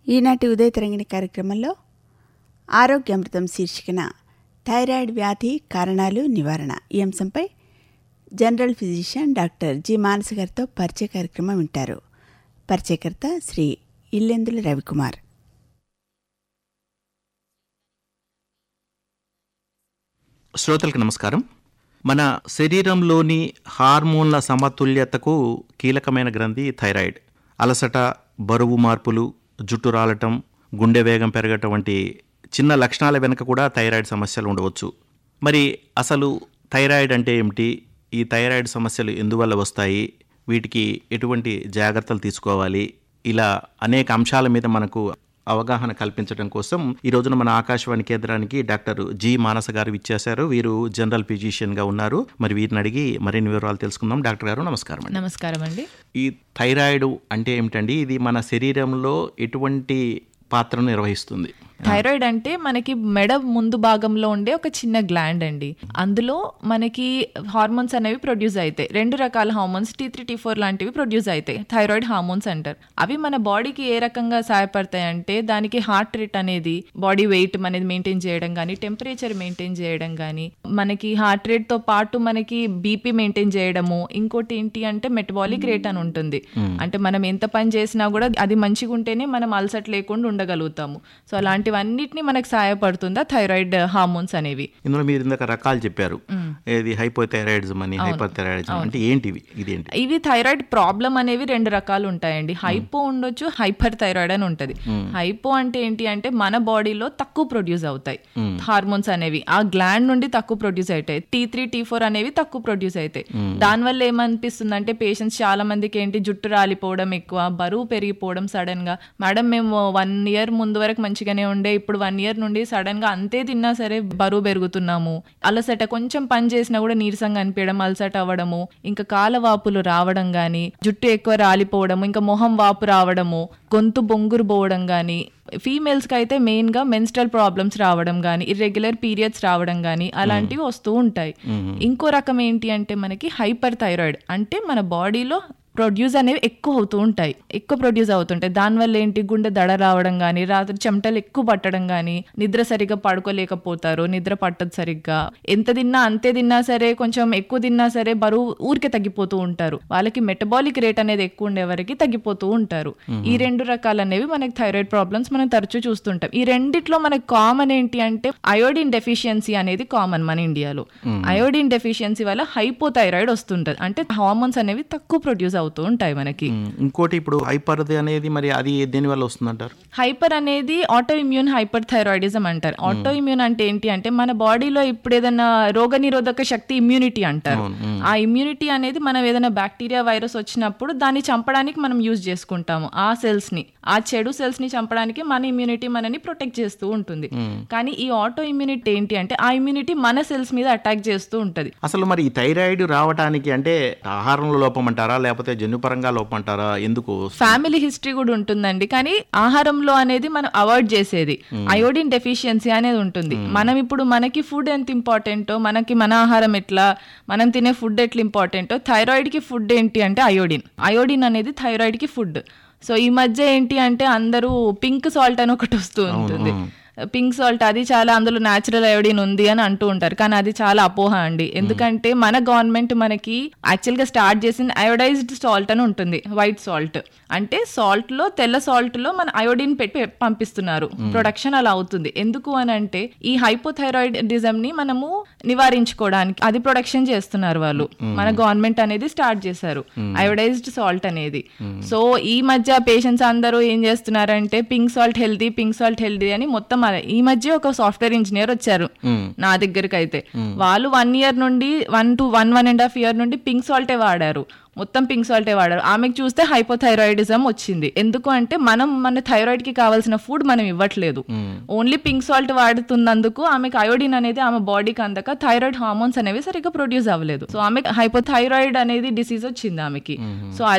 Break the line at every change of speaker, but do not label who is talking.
ఈనాటి ఉదయ తరంగిణి కార్యక్రమంలో ఆరోగ్యామృతం శీర్షికన థైరాయిడ్ వ్యాధి కారణాలు నివారణ ఈ అంశంపై general physician doctor G Manasa గారితో పరిచయ కార్యక్రమం వింటారు పరిచయకర్త శ్రీ ఇల్లెందుల రవికుమార్
శ్రోతలకు నమస్కారం మన శరీరంలోని హార్మోన్ల సమతుల్యతకు కీలకమైన గ్రంథి థైరాయిడ్ అలసట బరువు మార్పులు జుట్టు రాలటం గుండె వేగం పెరగటం వంటి చిన్న లక్షణాల వెనుక కూడా థైరాయిడ్ సమస్యలు ఉండవచ్చు మరి అసలు థైరాయిడ్ అంటే ఏమిటి ఈ థైరాయిడ్ సమస్యలు ఎందువల్ల వస్తాయి వీటికి ఎటువంటి జాగ్రత్తలు తీసుకోవాలి ఇలా అనేక అంశాల మీద మనకు అవగాహన కల్పించడం కోసం ఈ రోజున మన ఆకాశవాణి కేంద్రానికి డాక్టర్ జి మానస గారు ఇచ్చేశారు వీరు జనరల్ ఫిజిషియన్ గా ఉన్నారు మరి వీరిని అడిగి మరిన్ని వివరాలు తెలుసుకుందాం డాక్టర్ గారు నమస్కారం అండి
నమస్కారం అండి
ఈ థైరాయిడ్ అంటే ఏమిటండి ఇది మన శరీరంలో ఎటువంటి పాత్రను నిర్వహిస్తుంది
థైరాయిడ్ అంటే మనకి మెడ ముందు భాగంలో ఉండే ఒక చిన్న గ్లాండ్ అండి అందులో మనకి హార్మోన్స్ అనేవి ప్రొడ్యూస్ అవుతాయి రెండు రకాల hormones T three T four లాంటివి ప్రొడ్యూస్ అవుతాయి థైరాయిడ్ హార్మోన్స్ అంటారు అవి మన బాడీకి ఏ రకంగా సహాయపడతాయి అంటే దానికి హార్ట్ రేట్ అనేది బాడీ వెయిట్ అనేది మెయింటైన్ చేయడం కానీ టెంపరేచర్ మెయింటైన్ చేయడం కానీ మనకి హార్ట్ రేట్ తో పాటు మనకి బీపీ మెయింటైన్ చేయడము ఇంకోటి ఏంటి అంటే మెటబాలిక్ రేట్ అని ఉంటుంది అంటే మనం ఎంత పని చేసినా కూడా అది మంచిగా ఉంటేనే మనం అలసట లేకుండా ఉండగలుగుతాము సో అలాంటివన్నిటిని మనకు సహాయపడుతుందా థైరాయిడ్ హార్మోన్స్ అనేవి
ఇందులో మీరు ఇందాక రకాలు చెప్పారు ఏది హైపోథైరాయిడ్జం అని హైపర్ థైరాయిడ్జం అంటే ఏంటివి ఇదేంటి
ఇవి థైరాయిడ్ ప్రాబ్లం అనేవి రెండు రకాలు ఉంటాయండి హైపో ఉండొచ్చు హైపర్ థైరాయిడ్ అని ఉంటది హైపో అంటే ఏంటి అంటే మన బాడీలో తక్కువ ప్రొడ్యూస్ అవుతాయి హార్మోన్స్ అనేవి ఆ గ్లాండ్ నుండి తక్కువ ప్రొడ్యూస్ అవుతాయి టీ త్రీ టీ ఫోర్ అనేవి తక్కువ ప్రొడ్యూస్ అవుతాయి దానివల్ల ఏమనిపిస్తుంది అంటే పేషెంట్స్ చాలా మందికి ఏంటి జుట్టు రాలిపోవడం ఎక్కువ బరువు పెరిగిపోవడం సడన్ గా మేడం మేము వన్ ఇయర్ ముందు వరకు మంచిగానే ఉండే ఇప్పుడు వన్ ఇయర్ నుండి సడన్ గా అంతే తిన్నా సరే బరువు పెరుగుతున్నాము అలసట కొంచెం పని చేసినా కూడా నీరసంగా అనిపించడం అలసట అవ్వడము ఇంకా కాల వాపులు రావడం గాని జుట్టు ఎక్కువ రాలిపోవడము ఇంకా మొహం వాపు రావడము గొంతు బొంగురు పోవడం గాని ఫీమేల్స్ కి అయితే మెయిన్ గా మెన్స్ట్రల్ ప్రాబ్లమ్స్ రావడం గానీ ఇర్రెగ్యులర్ పీరియడ్స్ రావడం గానీ అలాంటివి వస్తూ ఉంటాయి ఇంకో రకం ఏంటి అంటే మనకి హైపర్ థైరాయిడ్ అంటే మన బాడీలో ప్రొడ్యూస్ అనేవి ఎక్కువ అవుతూ ఉంటాయి ఎక్కువ ప్రొడ్యూస్ అవుతుంటాయి దానివల్ల ఏంటి గుండె దడ రావడం కానీ రాత్రి చెమటలు ఎక్కువ పట్టడం కానీ నిద్ర సరిగ్గా పడుకోలేకపోతారు నిద్ర పట్టదు సరిగ్గా ఎంత తిన్నా అంతే తిన్నా సరే కొంచెం ఎక్కువ తిన్నా సరే బరువు ఊరికే తగ్గిపోతూ ఉంటారు వాళ్ళకి మెటబాలిక్ రేట్ అనేది ఎక్కువ ఉండే వరకు తగ్గిపోతూ ఉంటారు ఈ రెండు రకాలు అనేవి మనకి థైరాయిడ్ ప్రాబ్లమ్స్ మనం తరచూ చూస్తుంటాం ఈ రెండిట్లో మనకి కామన్ ఏంటి అంటే అయోడిన్ డెఫిషియన్సీ అనేది కామన్ మన ఇండియాలో అయోడిన్ డెఫిషియన్సీ వల్ల హైపోథైరాయిడ్ వస్తుంటది అంటే హార్మోన్స్ అనేవి తక్కువ ప్రొడ్యూస్ అవుతూ ఉంటాయి మనకి
ఉమ్, ఇంకోటి ఇప్పుడు హైపర్ అనేది మరి అది దేని వల్ల వస్తుందంటారు
హైపర్ అనేది ఆటో ఇమ్యూన్ హైపర్ థైరాయిడిజం అంటారు ఆటో ఇమ్యూన్ అంటే ఏంటి అంటే మన బాడీలో ఇప్పుడు ఏదైనా రోగ నిరోధక శక్తి ఇమ్యూనిటీ అంటారు ఆ ఇమ్యూనిటీ అనేది మనం ఏదైనా బ్యాక్టీరియా వైరస్ వచ్చినప్పుడు దాన్ని చంపడానికి మనం యూజ్ చేసుకుంటాము ఆ సెల్స్ ని ఆ చెడు సెల్స్ ని చంపడానికి మన ఇమ్యూనిటీ మనని ప్రొటెక్ట్ చేస్తూ ఉంటుంది కానీ ఈ ఆటో ఇమ్యూనిటీ ఏంటి అంటే ఆ ఇమ్యూనిటీ మన సెల్స్ మీద అటాక్ చేస్తూ ఉంటది
అసలు మరి ఈ థైరాయిడ్ రావడానికి అంటే ఆహారంలో లోపం అంటారా లేకపోతే జన్యుపరంగా లోపం అంటారా ఎందుకు
ఫ్యామిలీ హిస్టరీ కూడా ఉంటుందండి కానీ ఆహారంలో అనేది మనం అవాయిడ్ చేసేది అయోడిన్ డెఫిషియన్సీ అనేది ఉంటుంది మనం ఇప్పుడు మనకి ఫుడ్ ఎంత ఇంపార్టెంటో మనకి మన ఆహారం ఎట్లా మనం తినే ఫుడ్ ఎట్లా ఇంపార్టెంటో థైరాయిడ్ కి ఫుడ్ ఏంటి అంటే అయోడిన్ అయోడిన్ అనేది థైరాయిడ్ కి ఫుడ్ సో ఈ మధ్య ఏంటి అంటే అందరూ పింక్ సాల్ట్ అని ఒకటి వస్తూ ఉంటుంది పింక్ సాల్ట్ అది చాలా అందులో న్యాచురల్ అయోడిన్ ఉంది అని అంటూ ఉంటారు కానీ అది చాలా అపోహ అండి ఎందుకంటే మన గవర్నమెంట్ మనకి యాక్చువల్ గా స్టార్ట్ చేసిన అయోడైజ్డ్ సాల్ట్ అని ఉంటుంది వైట్ సాల్ట్ అంటే సాల్ట్ లో తెల్ల సాల్ట్ లో మన అయోడిన్ పెట్టి పంపిస్తున్నారు ప్రొడక్షన్ అలా అవుతుంది ఎందుకు అని అంటే ఈ హైపోథైరాయిడిజం ని మనము నివారించుకోవడానికి అది ప్రొడక్షన్ చేస్తున్నారు వాళ్ళు మన గవర్నమెంట్ అనేది స్టార్ట్ చేశారు అయోడైజ్డ్ సాల్ట్ అనేది సో ఈ మధ్య పేషెంట్స్ అందరూ ఏం చేస్తున్నారంటే pink salt healthy pink salt healthy అని మొత్తం అదే. ఈ మధ్య ఒక సాఫ్ట్వేర్ ఇంజనీర్ వచ్చారు నా దగ్గరికి అయితే వాళ్ళు వన్ ఇయర్ నుండి one to one one and half year నుండి పింక్ సాల్టే వాడారు మొత్తం పింక్ సాల్టే వాడారు ఆమెకు చూస్తే హైపోథైరాయిడిజం వచ్చింది ఎందుకు అంటే మనం మన థైరాయిడ్ కి కావాల్సిన ఫుడ్ మనం ఇవ్వట్లేదు ఓన్లీ పింక్ సాల్ట్ వాడుతున్నందుకు ఆమెకు అయోడిన్ అనేది ఆమె బాడీకి అందక థైరాయిడ్ హార్మోన్స్ అనేవి సరిగ్గా ప్రొడ్యూస్ అవ్వలేదు సో ఆమె హైపోథైరాయిడ్ అనేది డిసీజ్ వచ్చింది ఆమెకి సో